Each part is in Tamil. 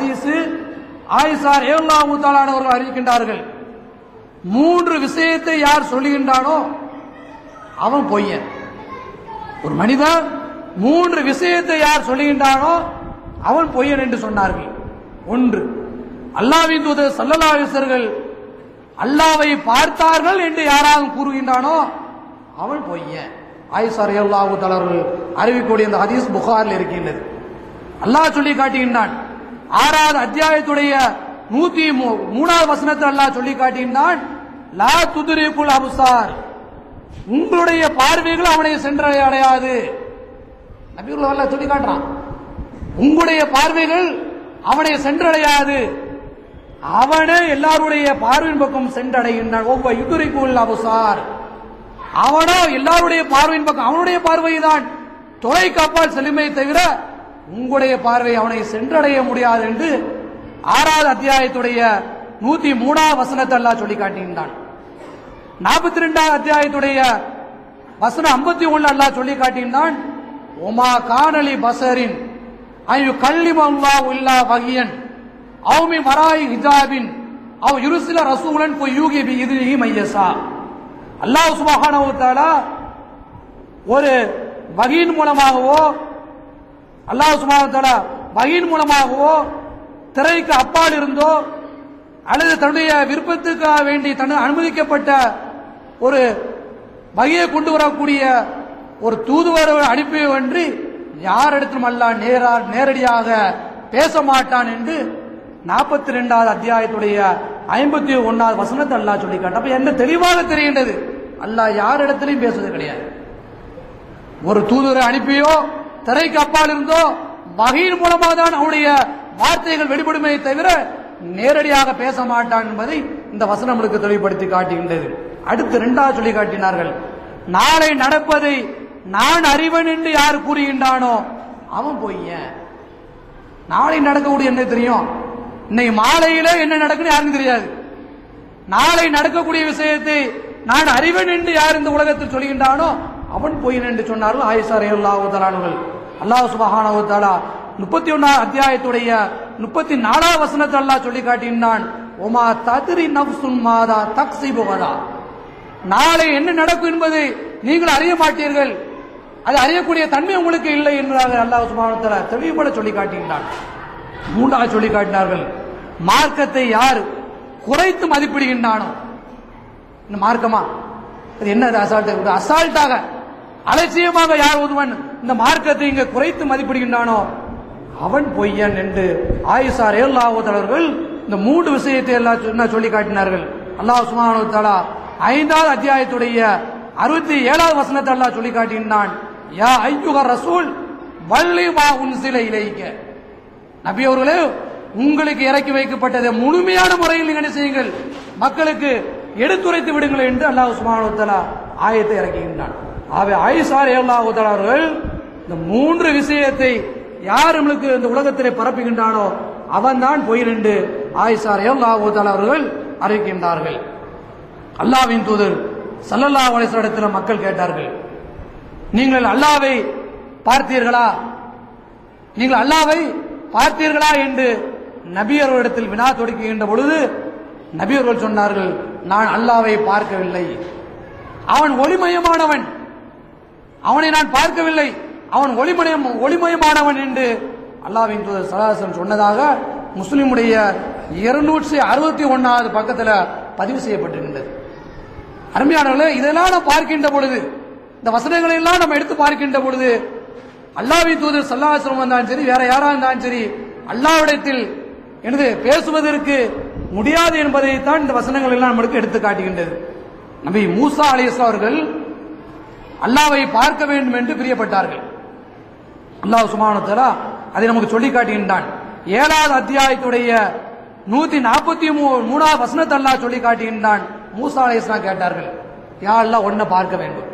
ஹதீஸ் ஆயிஷா ரேவுல்லாஹு தஆலா அவர்கள் அறிவிக்கின்றார்கள் மூன்று விஷயத்தை யார் சொல்லுகின்றானோ அவன் பொய்யன் ஒரு மனிதன் மூன்று விஷயத்தை யார் சொல்லுகின்றானோ அவன் பொய்யன் என்று சொன்னார்கள் ஒன்று அல்லாவின் தூதர் சல்லல்லா அலிஸ்வர்கள் அல்லாவை பார்த்தார்கள் என்று யாராவது கூறுகின்றானோ அவன் பொய்யன் ஆயிஷா ரலியல்லாஹு தஆலா அவர்கள் அறிவிக்கக்கூடிய இந்த ஹதீஸ் புகாரில் இருக்கின்றது அல்லாஹ் சொல்லி காட்டுகின்றான் ஆறாவது அத்தியாயத்துடைய நூத்தி மூ- மூணாவது வசனத்தை அல்லாஹ் சொல்லி காட்டுகின்றான் லா துதுரிக்குல் அபுசார் உங்களுடைய பார்வைகள் அவனை சென்றடைய அடையாது நபியுல்லா அல்லாஹ் சொல்லி காட்டுறான் உங்களுடைய பார்வைகள் அவனை சென்றடையாது அவனே எல்லாருடைய பார்வையின் பக்கம் சென்றடைகின்றான் ஒவ்வொரு யுதுரிக்குல் அபுசார் அவனோ எல்லாருடைய பார்வையின் பக்கம் அவனுடைய பார்வை தான் தொலை காப்பால் செல்லுமே தவிர உங்களுடைய பார்வை அவனை சென்றடைய முடியாது என்று ஆறாவது அத்தியாயத்துடைய நூத்தி மூணாவது வசனத்தை அல்லாஹ் சொல்லி காட்டுகின்றான் நாற்பத்தி ரெண்டாவது அத்தியாயத்துடைய வசனம் ஐம்பத்தி ஒண்ணு அல்லாஹ் சொல்லி காட்டுகின்றான் ஒமா காணலி பசரின் ஐயு கல்லிம் அல்லாஹ் இல்லா வகியன் அவுமி மராய் ஹிஜாபின் அவ் யுருசில ரசூலன் பொய் யூகி பி இதுலி மையசா அல்லாஹ் சுபஹானஹு வ தஆலா ஒரு வகையின் மூலமாகவோ அல்லாஹ் சுப்ஹானஹு வ தஆலா வகையின் மூலமாகவோ திரைக்கு அப்பால் இருந்தோ அல்லது தன்னுடைய விருப்பத்துக்காக வேண்டி தன் அனுமதிக்கப்பட்ட ஒரு வகையை கொண்டு வரக்கூடிய ஒரு தூதுவர் அனுப்பி வென்று யாரிடத்திலும் அல்லாஹ் நேரா நேரடியாக பேச மாட்டான் என்று நாற்பத்தி ரெண்டாவது அத்தியாயத்துடைய ஐம்பத்தி ஒன்னாவது வசனத்தை அல்லாஹ் சொல்லி காட்ட அப்ப என்ன தெளிவாக தெரிகின்றது அல்லாஹ் யாரிடத்திலையும் பேசுவது கிடையாது ஒரு தூதரை அனுப்பியோ திரைக்கு அப்பால் இருந்தோ வகையின் மூலமாக தான் அவனுடைய வார்த்தைகள் வெளிப்படுமே தவிர நேரடியாக பேச மாட்டான் என்பதை இந்த வசனம் நம்மளுக்கு தெளிவுபடுத்தி காட்டுகின்றது அடுத்து இரண்டாவது சொல்லி காட்டினார்கள் நாளை நடப்பதை நான் அறிவன் என்று யார் கூறுகின்றானோ அவன் பொய்யன் நாளை நடக்கக்கூடிய என்ன தெரியும் இன்னைக்கு மாலையில என்ன நடக்குன்னு யாருக்கும் தெரியாது நாளை நடக்கக்கூடிய விஷயத்தை நான் அறிவன் என்று யார் இந்த உலகத்தில் சொல்கின்றானோ அவன் பொய்யன் என்று சொன்னார்கள் ஆயிஷா ரலியல்லாஹு தஆலாவுகள் அல்லாஹ் சுப்ஹானஹு வ தஆலா முப்பத்தி ஒன்னாம் அத்தியாயத்துடைய முப்பத்தி நாலாம் வசனத்தை அல்லாஹ் சொல்லி காட்டினான் ஒமா தத்ரி நஃப்சுன் மாதா தக்ஸிபு வதா நாளை என்ன நடக்கும் என்பதை நீங்கள் அறிய மாட்டீர்கள் அது அறியக்கூடிய தன்மை உங்களுக்கு இல்லை என்பதாக அல்லாஹ் சுப்ஹானஹு வ தஆலா தெளிவுபட சொல்லி காட்டுகின்றான் மூன்றாவது சொல்லி காட்டினார்கள் மார்க்கத்தை யார் குறைத்து மதிப்பிடுகின்றானோ இந்த மார்க்கமா இது என்ன இது அசால்ட் ஒரு அசால்ட்டாக அலட்சியமாக யார் ஒருவன் இந்த மார்க்கத்தை இங்க குறைத்து மதிப்பிடுகின்றானோ அவன் பொய்யன் என்று ஆயிஷா ரேல்லாவர்கள் இந்த மூன்று விஷயத்தை எல்லாம் சொன்ன சொல்லி காட்டினார்கள் அல்லாஹ் சுப்ஹானஹு வ தஆலா ஐந்தாவது அத்தியாயத்துடைய அறுபத்தி ஏழாவது வசனத்தை அல்லாஹ் சொல்லி காட்டினான் யா ஐயுக ரசூல் வள்ளி மா உன்சில இலைக்க நபி அவர்களே உங்களுக்கு இறக்கி வைக்கப்பட்டதை முழுமையான முறையில் நீங்கள் என்ன செய்யுங்கள் மக்களுக்கு எடுத்துரைத்து விடுங்கள் என்று அல்லாஹ் சுப்ஹானஹு வ தஆலா ஆயத்தை இறக்குகின்றான் ஆகவே ஆயிஷா ரலியல்லாஹு தஆலா அவர்கள் இந்த மூன்று விஷயத்தை யார் நம்மளுக்கு இந்த உலகத்திலே பரப்புகின்றானோ அவன்தான் பொய் என்று ஆயிஷா ரலியல்லாஹு தஆலா அவர்கள் அறிவிக்கின்றார்கள் அல்லாஹ்வின் தூதர் ஸல்லல்லாஹு அலைஹி வஸல்லம் இடத்துல மக்கள் கேட்டார்கள் நீங்கள் அல்லாவை பார்த்தீர்களா நீங்கள் அல்லாவை பார்த்தீர்களா என்று நபியர்களிடத்தில் வினா தொடுக்குகின்ற பொழுது நபியர்கள் சொன்னார்கள் நான் அல்லாவை பார்க்கவில்லை அவன் ஒளிமயமானவன் அவனை நான் பார்க்கவில்லை அவன் ஒளிமயம் ஒளிமயமானவன் என்று அல்லாவின் தூதர் சலாசன் சொன்னதாக முஸ்லிமுடைய இருநூற்றி அறுபத்தி ஒன்னாவது பக்கத்துல பதிவு செய்யப்பட்டிருக்கின்றது அருமையானவர்களே இதெல்லாம் நாம் பார்க்கின்ற பொழுது இந்த வசனங்களை எல்லாம் நம்ம எடுத்து பார்க்கின்ற பொழுது அல்லாவின் தூதர் சல்லாஹம் வந்தாலும் சரி வேற யாரா இருந்தாலும் சரி அல்லாவிடத்தில் எனது பேசுவதற்கு முடியாது என்பதைத்தான் இந்த வசனங்கள் எல்லாம் நம்மளுக்கு எடுத்து காட்டுகின்றது நபி மூசா அலிஸ்லாம் அவர்கள் அல்லாவை பார்க்க வேண்டும் என்று பிரியப்பட்டார்கள் அல்லாஹ் சுமானத்தலா அதை நமக்கு சொல்லி காட்டுகின்றான் ஏழாவது அத்தியாயத்துடைய நூத்தி நாற்பத்தி மூணாவது வசனத்தை அல்லாஹ் சொல்லி காட்டுகின்றான் மூசா அலிஸ்லாம் கேட்டார்கள் யா அல்லாஹ் உன்னை பார்க்க வேண்டும்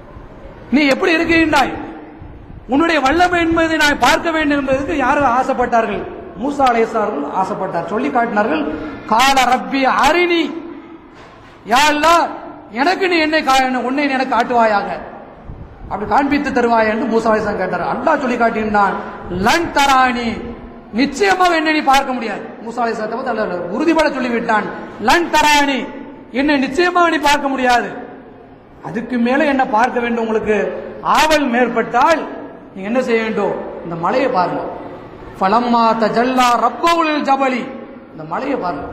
நீ எப்படி இருக்கின்றாய் உன்னுடைய வல்லமை என்பதை நான் பார்க்க வேண்டும் என்பதற்கு யாரும் ஆசைப்பட்டார்கள் மூசா அலேசார்கள் ஆசைப்பட்டார் சொல்லி காட்டினார்கள் கால ரப்பி அரிணி யா அல்லாஹ் எனக்கு நீ என்னை கா- உன்னை நீ எனக்கு காட்டுவாயாக அப்படி காண்பித்து தருவாய் என்று மூசா அலேசான் கேட்டார் அல்லாஹ் சொல்லி காட்டினான் லன் தராணி நிச்சயமாக என்னை நீ பார்க்க முடியாது மூசா அலைஹிஸ்ஸலாத்தை பார்த்து அல்லாஹ் உறுதிபட சொல்லிவிட்டான் லன் தராணி என்னை நிச்சயமாக நீ பார்க்க முடியாது அதுக்கு மேல என்ன பார்க்க வேண்டும் உங்களுக்கு ஆவல் மேற்பட்டால் நீங்க என்ன செய்ய வேண்டும் இந்த மலையை பாருங்க ஃபலம்மா தஜல்லா ரப்பவுல் ஜபலி இந்த மலையை பாருங்க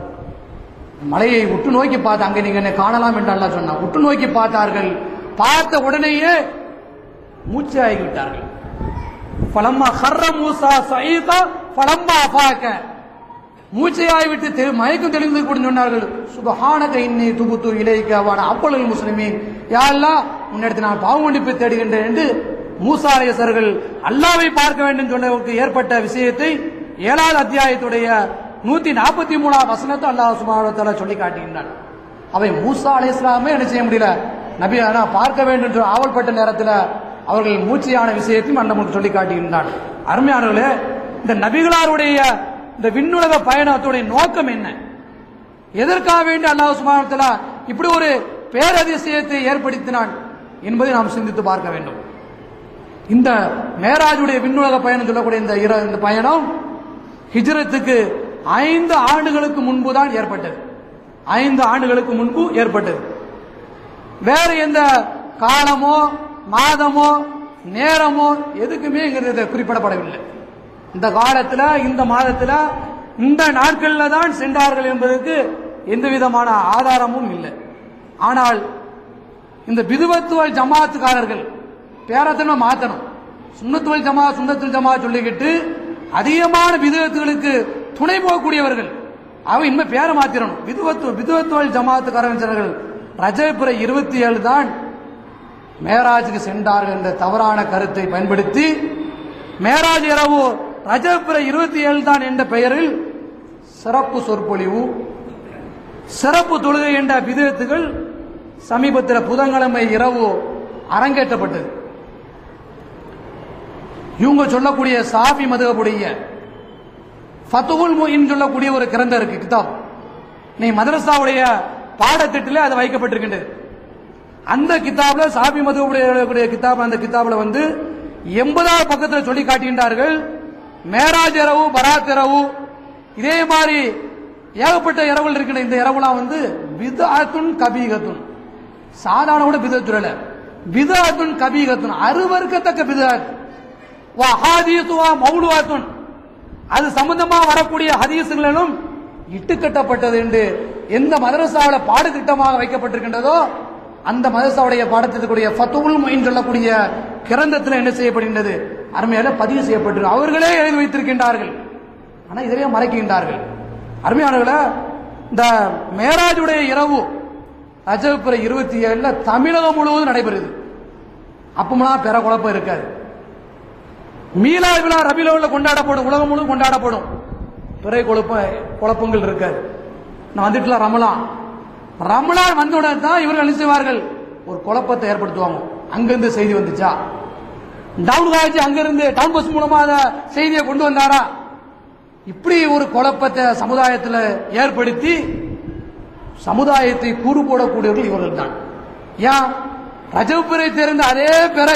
மலையை உற்று நோக்கி பார்த்து அங்க நீங்க என்னை காணலாம் என்று அல்லாஹ் சொன்னான் உற்று நோக்கி பார்த்தார்கள் பார்த்த உடனேயே மூச்சு ஆகிவிட்டார்கள் பலம்மா ஹர்ர மூசா சயீதா பலம்மா அபாக்க மூச்சையாய் விட்டு தெ- மயக்கம் தெளிந்து கூட சொன்னார்கள் சுபஹானக இன்னி துபுத்து இலைக்க வான அப்பொழுது முஸ்லிமீன் யா அல்லாஹ் உன்னிடத்தில் நான் பாவ மன்னிப்பு தேடுகின்றேன் என்று மூசா அலையசர்கள் அல்லாவை பார்க்க வேண்டும் சொன்னவருக்கு ஏற்பட்ட விஷயத்தை ஏழாவது அத்தியாயத்துடைய நூத்தி நாற்பத்தி மூணாம் வசனத்தை அல்லாஹ் சுபாவத்தால சொல்லி காட்டுகின்றான் அவை மூசா அலை இஸ்லாமே என்ன செய்ய முடியல நபி ஆனா பார்க்க வேண்டும் என்று ஆவல்பட்ட நேரத்தில் அவர்கள் மூச்சையான விஷயத்தையும் அண்ணமுக்கு சொல்லி காட்டுகின்றான் அருமையானவர்களே இந்த நபிகளாருடைய இந்த விண்ணுலக பயணத்துடைய நோக்கம் என்ன எதற்காக வேண்டி அல்லாஹ் சுபானத்துல இப்படி ஒரு பேரதிசயத்தை ஏற்படுத்தினான் என்பதை நாம் சிந்தித்து பார்க்க வேண்டும் இந்த மேராஜுடைய விண்ணுலக பயணம் சொல்லக்கூடிய இந்த இர- இந்த பயணம் ஹிஜ்ரத்துக்கு ஐந்து ஆண்டுகளுக்கு முன்பு தான் ஏற்பட்டது ஐந்து ஆண்டுகளுக்கு முன்பு ஏற்பட்டது வேற எந்த காலமோ மாதமோ நேரமோ எதுக்குமே இங்கிறது குறிப்பிடப்படவில்லை இந்த காலத்துல இந்த மாதத்துல இந்த நாட்கள்ல தான் சென்றார்கள் என்பதற்கு எந்த விதமான ஆதாரமும் இல்லை ஆனால் இந்த பிதுவத்துவல் ஜமாத்துக்காரர்கள் பேரத்தனை மாத்தணும் சுண்ணத்துவல் ஜமா சுண்ணத்துல் ஜமா சொல்லிக்கிட்டு அதிகமான விதத்துகளுக்கு துணை போகக்கூடியவர்கள் அவன் இனிமே பேரை மாத்திரணும் விதுவத்து விதுவத்துவல் ஜமாத்துக்காரர்கள் ரஜபுர இருபத்தி ஏழு தான் மேராஜுக்கு சென்றார்கள் என்ற தவறான கருத்தை பயன்படுத்தி மேராஜ் இரவு ரஜபுர இருபத்தி ஏழு தான் என்ற பெயரில் சிறப்பு சொற்பொழிவு சிறப்பு தொழுகை என்ற விதத்துகள் சமீபத்தில் புதன்கிழமை இரவு அரங்கேற்றப்பட்டது இவங்க சொல்லக்கூடிய சாஃபி மதுகபுடைய ஃபத்துகுல் முயின் சொல்லக்கூடிய ஒரு கிரந்தம் இருக்கு கிதாப் நீ மதரசாவுடைய பாடத்திட்டில் அது வைக்கப்பட்டிருக்கின்றது அந்த கிதாப்ல சாபி மதுவுடைய கிதாப் அந்த கிதாப்ல வந்து எண்பதாவது பக்கத்தில் சொல்லி காட்டுகின்றார்கள் மேராஜ் இரவு பராத் இரவு இதே மாதிரி ஏகப்பட்ட இரவுகள் இருக்கின்ற இந்த இரவுலாம் வந்து விதாத்துன் கபீகத்துன் சாதாரண கூட பிதத்துறல பிதாத்துன் கபீகத்துன் அருவருக்கத்தக்க பிதாத் வா ஹாதீசுவா மௌலுவாத்துன் அது சம்பந்தமா வரக்கூடிய ஹதீசுகளிலும் இட்டுக்கட்டப்பட்டது என்று எந்த மதரசாவில் பாடத்திட்டமாக வைக்கப்பட்டிருக்கின்றதோ அந்த மதரசாவுடைய பாடத்திற்குரிய ஃபத்துல் மொயின் சொல்லக்கூடிய கிரந்தத்தில் என்ன செய்யப்படுகின்றது அருமையாக பதிவு செய்யப்பட்டிருக்கு அவர்களே எழுதி வைத்திருக்கின்றார்கள் ஆனா இதிலே மறைக்கின்றார்கள் அருமையானவர்கள இந்த மேராஜுடைய இரவு ரஜபுர இருபத்தி ஏழுல தமிழகம் முழுவதும் நடைபெறுது அப்பமெல்லாம் பெற குழப்பம் இருக்காது மீலா விழா ரபிலோவில் கொண்டாடப்படும் உலகம் முழுவதும் கொண்டாடப்படும் பிறை குழப்ப குழப்பங்கள் இருக்காது நான் வந்துட்டுலாம் ரமலான் ரமலான் வந்தவுடன் தான் இவர்கள் என்ன செய்வார்கள் ஒரு குழப்பத்தை ஏற்படுத்துவாங்க அங்கிருந்து செய்தி வந்துச்சா டவுன் காலேஜ் அங்கிருந்து டவுன் பஸ் மூலமா அந்த செய்தியை கொண்டு வந்தாரா இப்படி ஒரு குழப்பத்தை சமுதாயத்தில் ஏற்படுத்தி சமுதாயத்தை கூறு போடக்கூடியவர்கள் இவர்கள் தான் ஏன் ரஜப் பிறை தெரிந்த அதே பிறை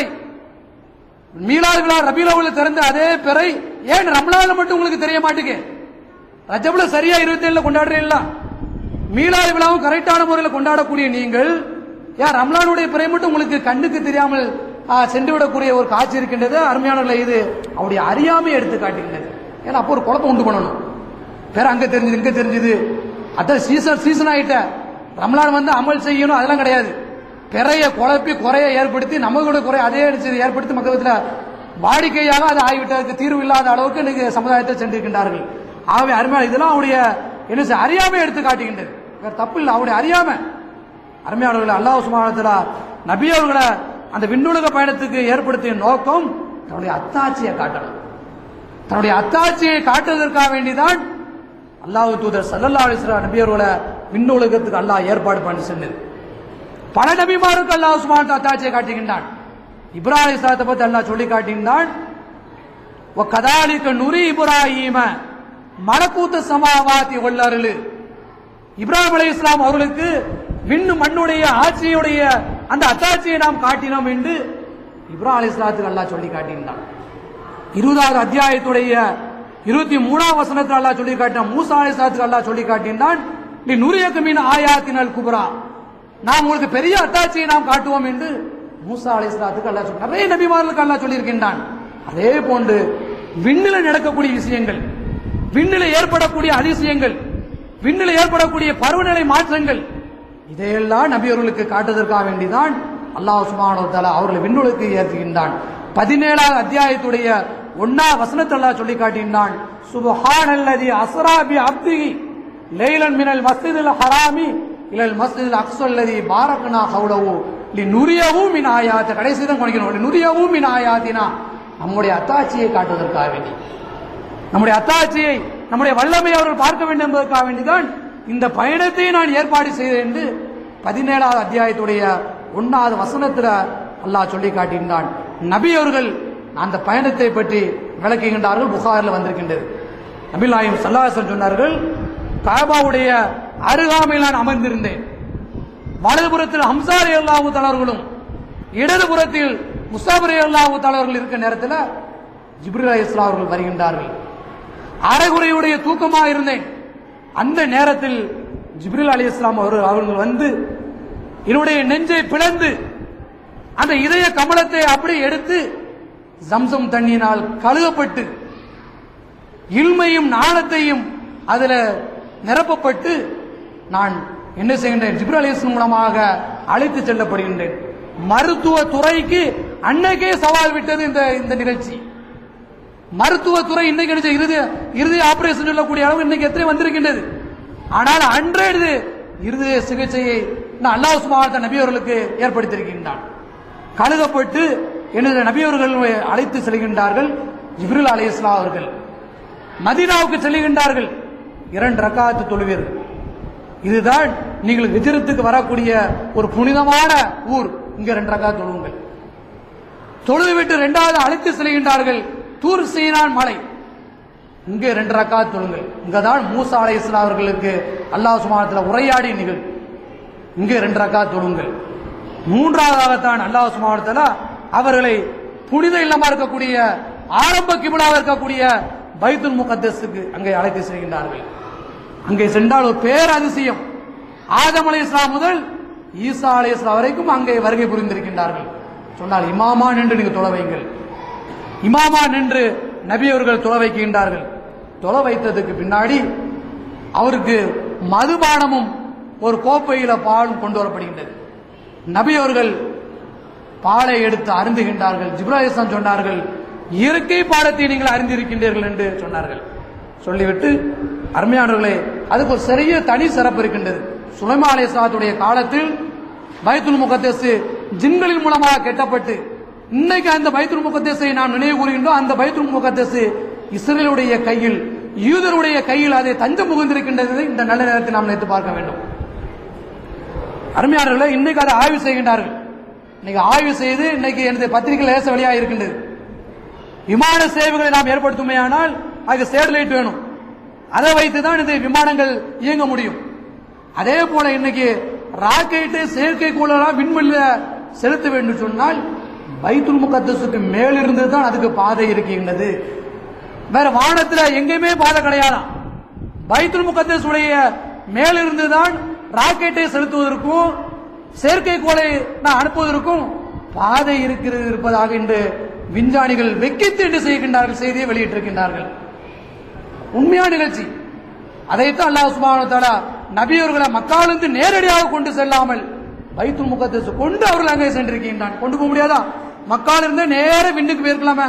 மீலாது விழா ரபிலவுல திறந்த அதே பிறை ஏன் ரம்லான்ல மட்டும் உங்களுக்கு தெரிய மாட்டேங்க ரஜப்ல சரியா இருபத்தி ஏழுல கொண்டாடுறீங்களா மீலாது விழாவும் கரெக்டான முறையில் கொண்டாடக்கூடிய நீங்கள் ஏன் ரம்லானுடைய பிறை மட்டும் உங்களுக்கு கண்ணுக்கு தெரியாமல் ஆ, சென்று விடக்கூடிய ஒரு காட்சி இருக்கின்றது அருமையானவர்களை இது அவருடைய அறியாமை எடுத்து காட்டுகின்றது ஏன்னா அப்போ ஒரு குழப்பம் உண்டு பண்ணணும் பேர் அங்க தெரிஞ்சது இங்க தெரிஞ்சது அதான் சீசன் சீசன் ஆயிட்ட ரம்லான் வந்து அமல் செய்யணும் அதெல்லாம் கிடையாது பிறைய குழப்பி குறைய ஏற்படுத்தி நமக்கு குறை அதே அடிச்சது ஏற்படுத்தி மக்களத்தில் வாடிக்கையாக அது ஆகிவிட்டதுக்கு தீர்வு இல்லாத அளவுக்கு இன்னைக்கு சமுதாயத்தை சென்றிருக்கின்றார்கள் ஆகவே அருமையான இதெல்லாம் அவருடைய என்ன செய்ய, அறியாமை எடுத்து காட்டுகின்றது வேற தப்பு இல்லை அவருடைய அறியாமை அருமையானவர்கள் அல்லாஹ் சுமானத்துல நபி அவர்களை அந்த விண்ணுலக பயணத்துக்கு ஏற்படுத்திய நோக்கம் தன்னுடைய அத்தாட்சியை காட்டணும் தன்னுடைய அத்தாட்சியை காட்டுவதற்காக வேண்டிதான் அல்லாஹ் தூதர் சல்லல்லா அலிஸ்லாம் நபி அவர்களை விண்ணுலகத்துக்கு அல்லாஹ் ஏற்பாடு பண்ணி சென்றது பல நபிமாருக்கு அல்லாஹ் சுமான் அத்தாட்சியை காட்டுகின்றான் இப்ராஹிம் இஸ்லாத்தை பத்தி அல்லாஹ் சொல்லி காட்டுகின்றான் கதாலிக்க நுரி இப்ராஹிம மலக்கூத்த சமாவாதி ஒல்லருளு இப்ராஹிம் அலை இஸ்லாம் அவர்களுக்கு விண்ணு மண்ணுடைய ஆட்சியுடைய அந்த அத்தாட்சியை நாம் காட்டினோம் என்று இப்ராஹிம் அலை இஸ்லாத்துக்கு அல்லாஹ் சொல்லி காட்டினான் இருபதாவது அத்தியாயத்துடைய இருபத்தி மூணாம் வசனத்தில் அல்லாஹ் சொல்லி காட்டினான் மூசா அலிஸ்லாத்துக்கு அல்லாஹ் சொல்லி காட்டினான் நீ நுரியக்கமின் ஆயாத்தினல் குபரா நாம் உங்களுக்கு பெரிய அத்தாட்சியை நாம் காட்டுவோம் என்று மூசா அலிஸ்லாத்துக்கு அல்லாஹ் சொல்லி நிறைய நபிமார்களுக்கு அல்லாஹ் சொல்லியிருக்கின்றான் அதே போன்று விண்ணில நடக்கக்கூடிய விஷயங்கள் விண்ணில ஏற்படக்கூடிய அதிசயங்கள் விண்ணில ஏற்படக்கூடிய பருவநிலை மாற்றங்கள் இதையெல்லாம் நபியவர்களுக்கு காட்டுவதற்காக வேண்டிதான் அல்லாஹ் சுப்ஹானஹு வ தஆலா அவர்களை விண்ணுலகுக்கு ஏற்றுகின்றான் பதினேழாவது அத்தியாயத்துடைய ஒன்னா வசனத்தை அல்லாஹ் சொல்லி காட்டினான் சுப்ஹானல்லதி அஸ்ரா பி அப்திஹி லைலன் மினல் மஸ்ஜிதில் ஹராமி இலல் மஸ்ஜிதில் அக்ஸல்லதி பாரக்னா ஹவுலஹு லினுரியஹு மின் ஆயாத் கடைசி தான் குறைக்கணும் லினுரியஹு மின் ஆயாத்தினா நம்முடைய அத்தாட்சியை காட்டுவதற்காக வேண்டி நம்முடைய அத்தாட்சியை நம்முடைய வல்லமை அவர்கள் பார்க்க வேண்டும் என்பதற்காக வேண்டிதான் இந்த பயணத்தை நான் ஏற்பாடு செய்தேன் என்று பதினேழாவது அத்தியாயத்துடைய ஒன்னாவது வசனத்துல அல்லாஹ் சொல்லி காட்டியிருந்தான் நபி அவர்கள் அந்த பயணத்தை பற்றி விளக்குகின்றார்கள் புகாரில் வந்திருக்கின்றது நபில் நாயம் சல்லாசன் சொன்னார்கள் காபாவுடைய அருகாமையில் நான் அமர்ந்திருந்தேன் வலதுபுறத்தில் ஹம்சாரி அல்லாஹு தலைவர்களும் இடதுபுறத்தில் முசாபரி அல்லாஹு தலைவர்கள் இருக்க நேரத்தில் ஜிப்ரில் அலிஸ்லாம் அவர்கள் வருகின்றார்கள் அரைகுறையுடைய தூக்கமாக இருந்தேன் அந்த நேரத்தில் ஜிப்ரில் அலி இஸ்லாம் அவர்கள் அவர்கள் வந்து என்னுடைய நெஞ்சை பிளந்து அந்த இதய கமலத்தை அப்படியே எடுத்து ஜம்சம் தண்ணியினால் கழுகப்பட்டு இல்மையும் நாணத்தையும் அதுல நிரப்பப்பட்டு நான் என்ன செய்கின்றேன் ஜிப்ரல் அலிஸ்லாம் மூலமாக அழைத்து செல்லப்படுகின்றேன் மருத்துவ துறைக்கு அன்னைக்கே சவால் விட்டது இந்த இந்த நிகழ்ச்சி மருத்துவத்துறை இன்னைக்கு நினைச்ச இறுதி இறுதி ஆபரேஷன் சொல்லக்கூடிய அளவு இன்னைக்கு எத்தனை வந்திருக்கின்றது ஆனால் அன்றே இது இருதய சிகிச்சையை நான் அல்லாஹ் சுபாத்த நபி அவர்களுக்கு ஏற்படுத்தியிருக்கின்றான் கழுகப்பட்டு எனது நபி அவர்கள் அழைத்து செல்கின்றார்கள் ஜிப்ரில் அலி இஸ்லாம் அவர்கள் மதீனாவுக்கு செல்கின்றார்கள் இரண்டு ரக்காத்து தொழுவீர் இதுதான் நீங்கள் விஜயத்துக்கு வரக்கூடிய ஒரு புனிதமான ஊர் இங்க ரெண்டு ரக்காத்து தொழுவுங்கள் தொழுது விட்டு இரண்டாவது அழைத்து செல்கின்றார்கள் தூர் சீனான் மலை இங்கே ரெண்டு ரக்கா தொழுங்கள் இங்கதான் மூசா அலை இஸ்லாம் அவர்களுக்கு அல்லாஹ் சுமானத்தில் உரையாடி நிகழ் இங்கே ரெண்டு ரக்கா தொழுங்கள் மூன்றாவதாகத்தான் அல்லாஹ் சுமானத்தில் அவர்களை புனித இல்லமா இருக்கக்கூடிய ஆரம்ப கிபிலாக இருக்கக்கூடிய பைத்துல் முகத்தஸுக்கு அங்கே அழைத்து செல்கின்றார்கள் அங்கே சென்றால் ஒரு பேரதிசயம் ஆதம் அலை இஸ்லாம் முதல் ஈசா அலை இஸ்லாம் வரைக்கும் அங்கே வருகை புரிந்திருக்கின்றார்கள் சொன்னால் இமாமா நின்று நீங்க தொலை வைங்கள் இமாமா நின்று நபி அவர்கள் தொலை வைக்கின்றார்கள் தொலை வைத்ததுக்கு பின்னாடி அவருக்கு மதுபானமும் ஒரு கோப்பையில பாலும் கொண்டு வரப்படுகின்றது நபி அவர்கள் பாலை எடுத்து அருந்துகின்றார்கள் ஜிப்ராஹிஸ்லாம் சொன்னார்கள் இயற்கை பாடத்தை நீங்கள் அறிந்திருக்கின்றீர்கள் என்று சொன்னார்கள் சொல்லிவிட்டு அருமையானவர்களே அதுக்கு ஒரு சிறிய தனி சிறப்பு இருக்கின்றது சுலைமா அலையாத்துடைய காலத்தில் பைத்துல் முகத்தேசு ஜின்களின் மூலமாக கெட்டப்பட்டு இன்னைக்கு அந்த பைத்துல் முகத்தேசை நாம் நினைவு கூறுகின்றோம் அந்த பைத்துல் முகத்தேசு இஸ்ரேலுடைய கையில் யூதருடைய கையில் அதை தஞ்சம் புகுந்திருக்கின்றது இந்த நல்ல நேரத்தை நாம் நினைத்து பார்க்க வேண்டும் அருமையாளர்களே இன்னைக்கு அதை ஆய்வு செய்கின்றார்கள் இன்னைக்கு ஆய்வு செய்து இன்னைக்கு எனது பத்திரிகை லேச வெளியாக இருக்கின்றது விமான சேவைகளை நாம் ஏற்படுத்துமையானால் அதுக்கு சேட்டலைட் வேணும் அதை வைத்து தான் இந்த விமானங்கள் இயங்க முடியும் அதே போல இன்னைக்கு ராக்கெட்டு செயற்கைக்கோளெல்லாம் விண்வெளியில செலுத்த வேண்டும் சொன்னால் பைத்துல் முகத்தஸுக்கு மேலிருந்து தான் அதுக்கு பாதை இருக்கின்றது வேற வானத்துல எங்கேயுமே பாதை கிடையாதாம் பைத்துல் முகத்தஸ் உடைய மேலிருந்து தான் ராக்கெட்டை செலுத்துவதற்கும் செயற்கைக்கோளை நான் அனுப்புவதற்கும் பாதை இருக்கிறது இருப்பதாக இன்று விஞ்ஞானிகள் வெக்கித்து என்று செய்கின்றார்கள் செய்தியை வெளியிட்டிருக்கின்றார்கள் உண்மையான நிகழ்ச்சி அதைத்தான் அல்லாஹ் சுப்ஹானஹு வ தஆலா நபியவர்களை மக்காலிருந்து நேரடியாக கொண்டு செல்லாமல் பைத்துல் முகத்தஸ் கொண்டு அவர்கள் அங்கே சென்றிருக்கின்றான் கொண்டு போக முடியாதா மக்கால் இருந்து நேர விண்ணுக்கு போயிருக்கலாமே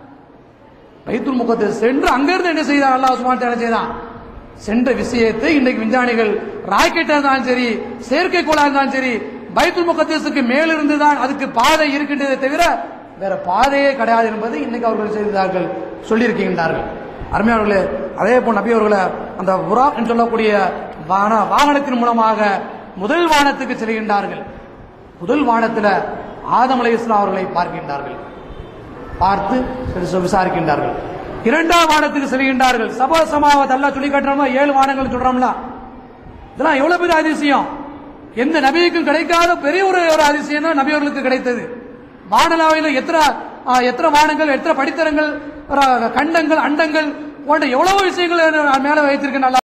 பைத்துல் முகத்தஸ் சென்று அங்கிருந்து என்ன செய்தான் அல்லாஹ் சுப்ஹானஹு வ தஆலா செய்தான் சென்ற விஷயத்தை இன்றைக்கு விஞ்ஞானிகள் ராக்கெட்டா இருந்தாலும் சரி செயற்கைக்கோளா இருந்தாலும் சரி பைத்துல் முகத்தஸுக்கு மேலிருந்து தான் அதுக்கு பாதை இருக்கின்றதே தவிர வேற பாதையே கிடையாது என்பதை இன்னைக்கு அவர்கள் செய்தார்கள் சொல்லியிருக்கின்றார்கள் அருமையாளர்களே அதே போல் நபி அவர்களை அந்த புறா என்று சொல்லக்கூடிய வான வாகனத்தின் மூலமாக முதல் வானத்துக்கு செல்கின்றார்கள் முதல் வானத்தில் ஆதம் அலை இஸ்லாம் அவர்களை பார்க்கின்றார்கள் பார்த்து சரி விசாரிக்கின்றார்கள் இரண்டாம் வானத்துக்கு செல்கின்றார்கள் சபா சமாவத் அல்லா சொல்லி காட்டுறோமா ஏழு வானங்கள் சொல்றோம்ல இதெல்லாம் எவ்வளவு பெரிய அதிசயம் எந்த நபிக்கும் கிடைக்காத பெரிய ஒரு ஒரு அதிசயம் தான் நபி அவர்களுக்கு கிடைத்தது வானலாவையில் எத்தனை ஆ, எத்தனை வானங்கள் எத்தனை படித்தரங்கள் ர- கண்டங்கள் அண்டங்கள் உன்கிட்ட எவ்வளவு விஷயங்கள் நான் மேல வைத்திருக்கேன் நல்லா